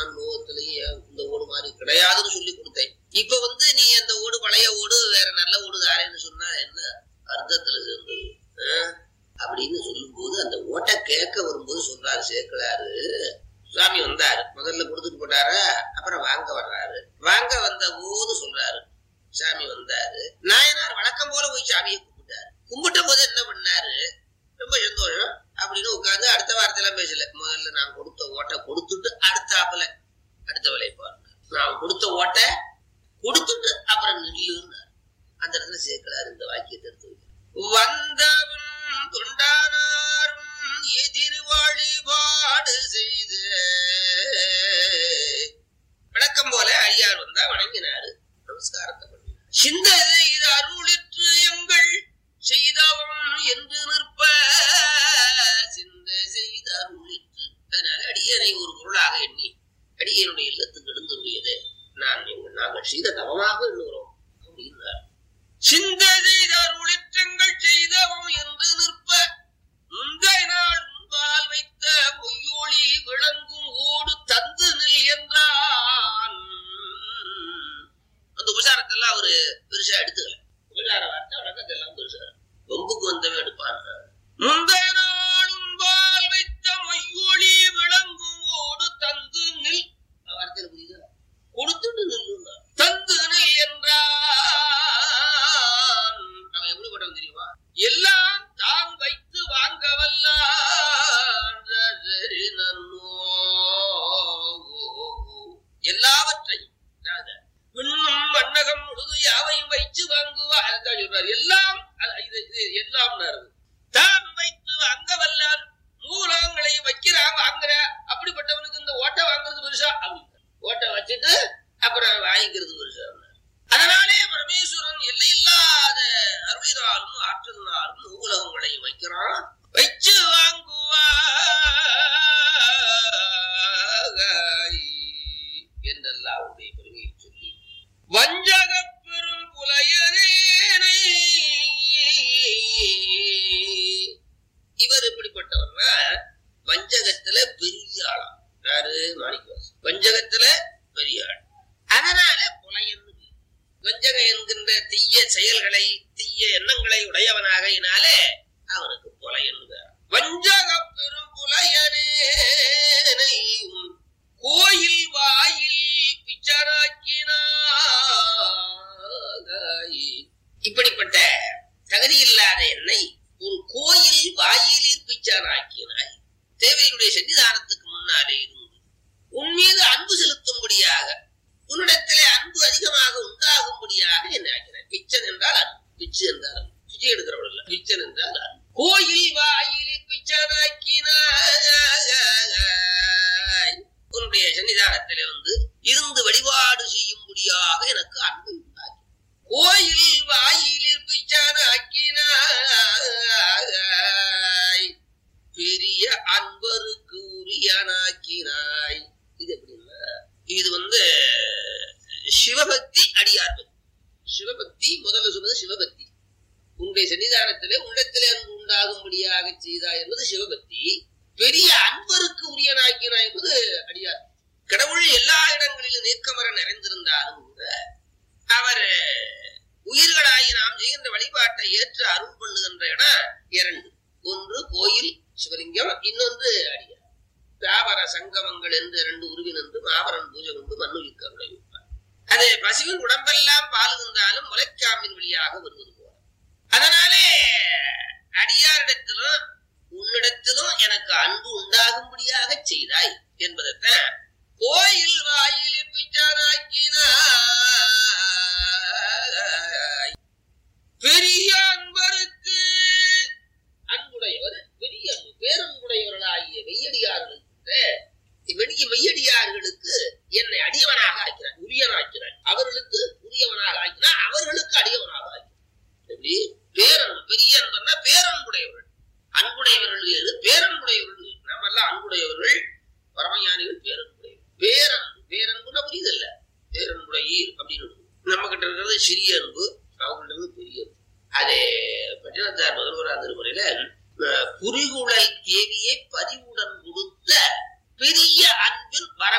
நான் லோகத்திலேயே இந்த ஓடு மாதிரி கிடையாதுன்னு சொல்லி கொடுத்தேன் இப்ப வந்து நீ அந்த ஓடு பழைய ஓடு வேற நல்ல ஓடு தாரேன்னு சொன்னா என்ன அர்த்தத்துல சேர்ந்தது ஆ? அப்படின்னு சொல்லும்போது அந்த ஓட்டை கேட்க வரும்போது சொல்றாரு சேர்க்கலாரு சுவாமி வந்தாரு முதல்ல கொடுத்துட்டு போட்டாரா அப்புறம் வாங்க வர்றாரு வாங்க வந்த போது சொல்றாரு சாமி வந்தாரு நாயனார் வழக்கம் போல போய் சாமியை கும்பிட்டாரு கும்பிட்ட போது என்ன பண்ணாரு ரொம்ப சந்தோஷம் அப்படின்னு உட்கார்ந்து அடுத்த வாரத்தெல்லாம் பேசல முதல்ல நான் கொடுத்த ஓட்டை கொடுத்துட்டு அடுத்த ஆப்பல அடுத்த வேலையை பாருங்க நான் கொடுத்த ஓட்டை கொடுத்துட்டு அப்புறம் நில்லுன்னாரு அந்த இடத்துல சேர்க்கிறாரு இந்த வாக்கியத்தை எடுத்து வைக்கிறார். வந்தவன் தொண்டானாரும் எதிர் வழிபாடு செய்து விளக்கம் போல ஐயார் வந்தா வணங்கினாரு நமஸ்காரத்தை பண்ணினார் சிந்ததை இது அருளிற்று எங்கள் செய்தவம் என்று நிற்ப சிந்த செய்த அருளிற்று அதனால அடியனை ஒரு பொருளாக எண்ணி அடியனுடைய இல்லத்துக்கு எழுந்துள்ளதே நான் எங்கள் நாங்கள் செய்த தவமாக எண்ணுகிறோம் அப்படின்னார் சிந்ததை அருளிற்றங்கள் செய்தவம் என்று நிற்ப முந்தைய நாள் முன்பால் வைத்த பொய்யொளி விளங்கும் ஓடு தந்து நில் என்றான் அந்த உபசாரத்தெல்லாம் அவரு பெருசா எடுத்துக்கல உபசார வார்த்தை வழக்கத்தை எல்லாம் பெருசா கொம்புக்கு வந்தவன் எடுப்பான் முந்தைய நாள் முன்பால் வைத்த மொய்யொளி விளங்கும் ஓடு தந்து நில் அந்த வார்த்தையில புரியுதா கொடுத்துட்டு நில்லுன்னா தந்து நில் என்றான் அவன் எப்படிப்பட்டவன் தெரியுமா எல்லாம் தான் வைத்து வாங்க வல்லான் சரி நன்னோ எல்லாவற்றையும் அதாவது விண்ணும் மன்னகம் முழுது யாவையும் வைத்து வாங்குவா அதான் சொல்றாரு எல்லாம் அது- இது இது எல்லாம் தான் வைத்து வாங்க வல்லான் மூலங்களையும் வைக்கிறான் வாங்குற அப்படிப்பட்டவனுக்கு இந்த ஓட்டை வாங்குறது பெருசா அப்படின்னு ஓட்டை வச்சுட்டு அப்புறம் வாங்கிக்கிறது பெருசா அதனாலே பரமேஸ்வரன் எல்லையில்லாத அருளினாலும் ஆற்றலினாலும் நூலகங்களையும் வைக்கிறான் வச்சு வாங்குவாய் என்றெல்லாம் அவருடைய பெருமையை சொல்லி வஞ்சக பெரும் புலையரேனை இவர் எப்படிப்பட்டவர்னா வஞ்சகத்துல பெரிய ஆளாம் யாரு மாணிக்கவாசன் வஞ்சகத்துல பெரிய ஆள் அதனால புலையன்னு பேர். வஞ்சகம் என்கின்ற தீய செயல்களை தீய எண்ணங்களை உடையவனாகையினாலே அவனுக்கு புலையன்னு பேர். வஞ்சக பெரும் புலையனேனை கோயில் வாயில் பிச்சராக்கினாய் இப்படிப்பட்ட தகுதி இல்லாத என்னை உன் கோயில் வாயிலில் பிச்சானாக்கினாய் தேவையுடைய சன்னிதானத்துக்கு முன்னாலே இருந்து உன் மீது அன்பு செலுத்தும்படியாக உன்னிடத்திலே அன்பு அதிகமாக உண்டாகும்படியாக என்னை ஆக்கினாய் பிச்சன் என்றால் அன்பு பிச்சு என்றால் அன்பு. பிச்சை எடுக்கிறவள் இல்ல பிச்சன் என்றால் அன்பு. கோயில் வாயிலில் பிச்சனாக்கினாய் உன்னுடைய சன்னிதானத்திலே வந்து இருந்து வழிபாடு செய்யும்படியாக எனக்கு அன்பு உண்டாக்கி கோயில் வாயிலில் பிச்சானாக்கினாய் பெரிய அன்பருக்கு உரியனாக்கினாய் இது எப்படின்னா இது வந்து சிவபக்தி அடியார் பக்தி சிவபக்தி முதல்ல சொன்னது சிவபக்தி உன்னுடைய சன்னிதானத்திலே உள்ளத்திலே அன்பு உண்டாகும்படியாக செய்தாய் என்பது சிவபக்தி பெரிய அன்பருக்கு உரியனாக்கினாய் என்பது அடியார் கடவுள் எல்லா இடங்களிலும் நீக்கமர நிறைந்திருந்தாலும் கூட அவர் உயிர்களாகி நாம் செய்கின்ற வழிபாட்டை ஏற்று அருள் பண்ணுகின்ற இடம் இரண்டு ஒன்று கோயில் சிவலிங்கம் இன்னொன்று அடியார் தாவர சங்கமங்கள் என்று இரண்டு உருவின் என்று மாபரன் பூஜை கொண்டு மண்ணுயிர்க்க விளைவிப்பார் அது பசுவின் உடம்பெல்லாம் பால் இருந்தாலும் முளைக்காம்பின் வழியாக வருவது போல அதனாலே அடியாரிடத்திலும் உன்னிடத்திலும் எனக்கு அன்பு உண்டாகும்படியாக செய்தாய் என்பதைத்தான் கோயில் வாயிலில் பிச்சாராக்கினாய் பெரிய அன்பருக்கு அன்புடையவர் பெரிய அன்பு பேரன்புடையவர்களாகிய மெய்யடியார்களுக்கு வெளிய மெய்யடியார்களுக்கு என்னை அடியவனாக ஆக்கினார் உரியனாக்கினார் அவர்களுக்கு உரியவனாக ஆக்கினார் அவர்களுக்கு அடியவனாக ஆக்கினார் எப்படி பேரன்பு பெரிய அன்புன்னா பேரன்புடையவர்கள் அன்புடையவர்கள் வேறு பேரன்புடையவர்கள் வேறு. நம்ம எல்லாம் அன்புடையவர்கள் பரமஞானிகள் பேரன்புடையவர் பேரன்பு பேரன்புன்னா புரியுதல்ல பேரன்புடையீர் அப்படின்னு இருக்கு. நம்ம கிட்ட இருக்கிறது சிறிய அன்பு அவங்கள்ட்ட இருந்து பெரிய அன்பு அதே பட்டினத்தார் முதல்வராக திருமுறையில அஹ், குறிகுழல்